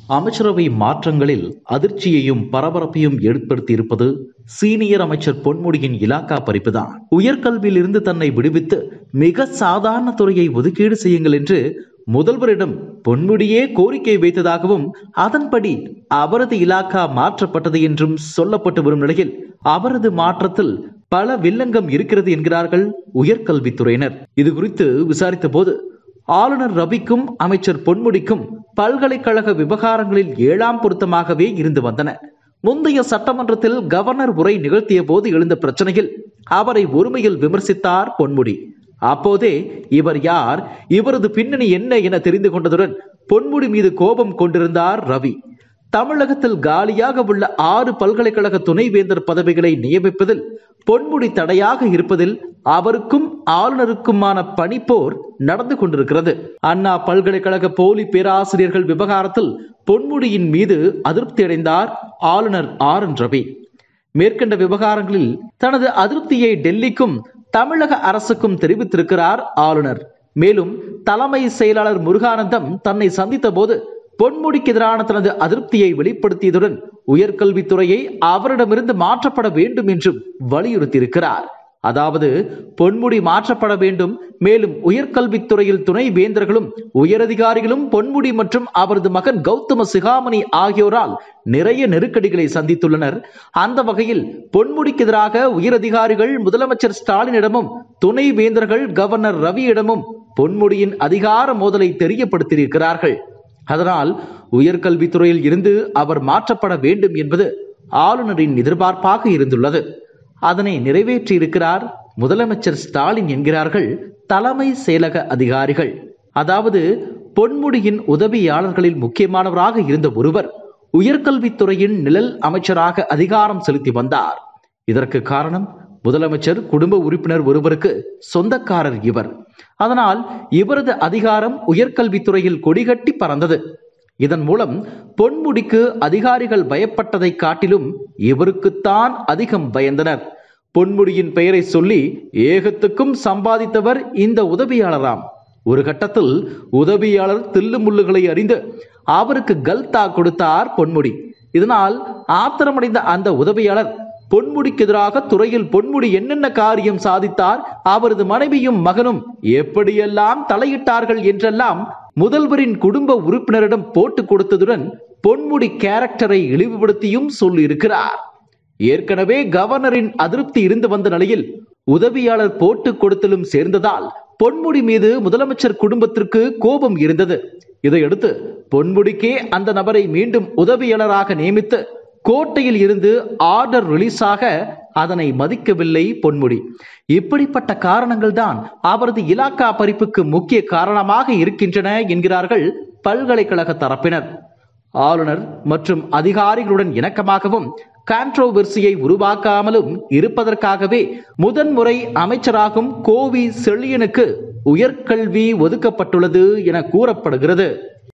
அமைச்சரவை மாற்றங்களில் அதிர்ச்சியையும் பரபரப்பையும் ஏற்படுத்தியிருப்பது சீனியர் அமைச்சர் பொன்முடியின் இலாக்கா பறிப்புதான் உயர்கல்வியிலிருந்து தன்னை விடுவித்து மிக சாதாரண துறையை ஒதுக்கீடு செய்யுங்கள் என்று முதல்வரிடம் பொன்முடியே கோரிக்கை வைத்ததாகவும் அதன்படி அவரது இலாக்கா மாற்றப்பட்டது என்றும் சொல்லப்பட்டு வரும் நிலையில் அவரது மாற்றத்தில் பல வில்லங்கம் இருக்கிறது என்கிறார்கள் உயர்கல்வித்துறையினர் இது குறித்து விசாரித்த போது ஆளுநர் ரவிக்கும் அமைச்சர் பொன்முடிக்கும் பல்கலைக்கழக விவகாரங்களில் ஏழாம் பொருத்தமாகவே இருந்து வந்தன முந்தைய சட்டமன்றத்தில் கவர்னர் உரை நிகழ்த்திய போது எழுந்த பிரச்சனையில் அவரை ஒருமையில் விமர்சித்தார் பொன்முடி அப்போதே இவர் யார் இவரது பின்னணி என்ன என தெரிந்து கொண்டதுடன் பொன்முடி மீது கோபம் கொண்டிருந்தார் ரவி தமிழகத்தில் காலியாக உள்ள ஆறு பல்கலைக்கழக துணைவேந்தர் பதவிகளை நியமிப்பதில் பொன்முடி தடையாக இருப்பதில் அவருக்கும் ஆளுநருக்குமான பணிப்போர் நடந்து கொண்டிருக்கிறது அண்ணா பல்கலைக்கழக போலி பேராசிரியர்கள் விவகாரத்தில் பொன்முடியின் மீது அதிருப்தி அடைந்தார் ஆளுநர் ஆர் என் ரவி மேற்கண்ட விவகாரங்களில் தனது அதிருப்தியை டெல்லிக்கும் தமிழக அரசுக்கும் தெரிவித்திருக்கிறார் ஆளுநர் மேலும் தலைமை செயலாளர் முருகானந்தம் தன்னை சந்தித்த போது பொன்முடிக்கு எதிரான தனது அதிருப்தியை வெளிப்படுத்தியதுடன் உயர்கல்வித்துறையை அவரிடமிருந்து மாற்றப்பட வேண்டும் என்றும் வலியுறுத்தியிருக்கிறார் அதாவது பொன்முடி மாற்றப்பட வேண்டும் மேலும் உயர்கல்வித்துறையில் துணை வேந்தர்களும் உயரதிகாரிகளும் பொன்முடி மற்றும் அவரது மகன் கௌதம சிகாமணி ஆகியோரால் நிறைய நெருக்கடிகளை சந்தித்துள்ளனர் அந்த வகையில் பொன்முடிக்கு எதிராக உயரதிகாரிகள் முதலமைச்சர் ஸ்டாலினிடமும் துணை வேந்தர்கள் கவர்னர் ரவியிடமும் பொன்முடியின் அதிகார மோதலை தெரியப்படுத்தியிருக்கிறார்கள் அதனால் உயர்கல்வித்துறையில் இருந்து அவர் மாற்றப்பட வேண்டும் என்பது ஆளுநரின் எதிர்பார்ப்பாக இருந்துள்ளது அதனை நிறைவேற்றியிருக்கிறார் முதலமைச்சர் ஸ்டாலின் என்கிறார்கள் தலைமை செயலக அதிகாரிகள் அதாவது பொன்முடியின் உதவியாளர்களில் முக்கியமானவராக இருந்த ஒருவர் உயர்கல்வித்துறையின் நிழல் அமைச்சராக அதிகாரம் செலுத்தி வந்தார் இதற்கு காரணம் முதலமைச்சர் குடும்ப உறுப்பினர் ஒருவருக்கு சொந்தக்காரர் இவர் அதனால் இவரது அதிகாரம் உயர்கல்வித்துறையில் கொடிகட்டி பறந்தது இதன் மூலம் பொன்முடிக்கு அதிகாரிகள் பயப்பட்டதை காட்டிலும் இவருக்குத்தான் அதிகம் பயந்தனர் பொன்முடியின் பெயரை சொல்லி ஏகத்துக்கும் சம்பாதித்தவர் இந்த உதவியாளராம் ஒரு கட்டத்தில் உதவியாளர் தில்லுமுள்ளுகளை அறிந்து அவருக்கு கல்தா கொடுத்தார் பொன்முடி இதனால் ஆத்திரமடைந்த அந்த உதவியாளர் பொன்முடிக்கு எதிராக துறையில் பொன்முடி என்னென்ன காரியம் சாதித்தார் அவரது மனைவியும் மகனும் எப்படியெல்லாம் தலையிட்டார்கள் என்றெல்லாம் முதல்வரின் குடும்ப உறுப்பினரிடம் போட்டு கொடுத்ததுடன் பொன்முடி கேரக்டரை இழிவுபடுத்தியும் சொல்லியிருக்கிறார் ஏற்கனவே கவர்னரின் அதிருப்தி இருந்து வந்த நிலையில் உதவியாளர் போட்டு கொடுத்தலும் சேர்ந்ததால் பொன்முடி மீது முதலமைச்சர் குடும்பத்திற்கு கோபம் இருந்தது இதையடுத்து பொன்முடிக்கே அந்த நபரை மீண்டும் உதவியாளராக நியமித்து கோட்டையில் இருந்து ஆர்டர் ரிலீஸாக அதனை மதிக்கவில்லை பொன்முடி இப்படிப்பட்ட காரணங்கள் தான் அவரது இலாக்கா பறிப்புக்கு முக்கிய காரணமாக இருக்கின்றன என்கிறார்கள் பல்கலைக்கழக தரப்பினர் ஆளுநர் மற்றும் அதிகாரிகளுடன் இணக்கமாகவும் கான்ட்ரோவர்சியை உருவாக்காமலும் இருப்பதற்காகவே முதன்முறை அமைச்சராகும் கோவி செழியனுக்கு உயர்கல்வி ஒதுக்கப்பட்டுள்ளது என கூறப்படுகிறது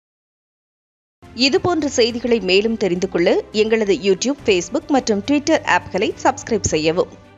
இதுபோன்ற செய்திகளை மேலும் தெரிந்து கொள்ள எங்களது யூடியூப் ஃபேஸ்புக் மற்றும் ட்விட்டர் ஆப்களை சப்ஸ்கிரைப் செய்யவும்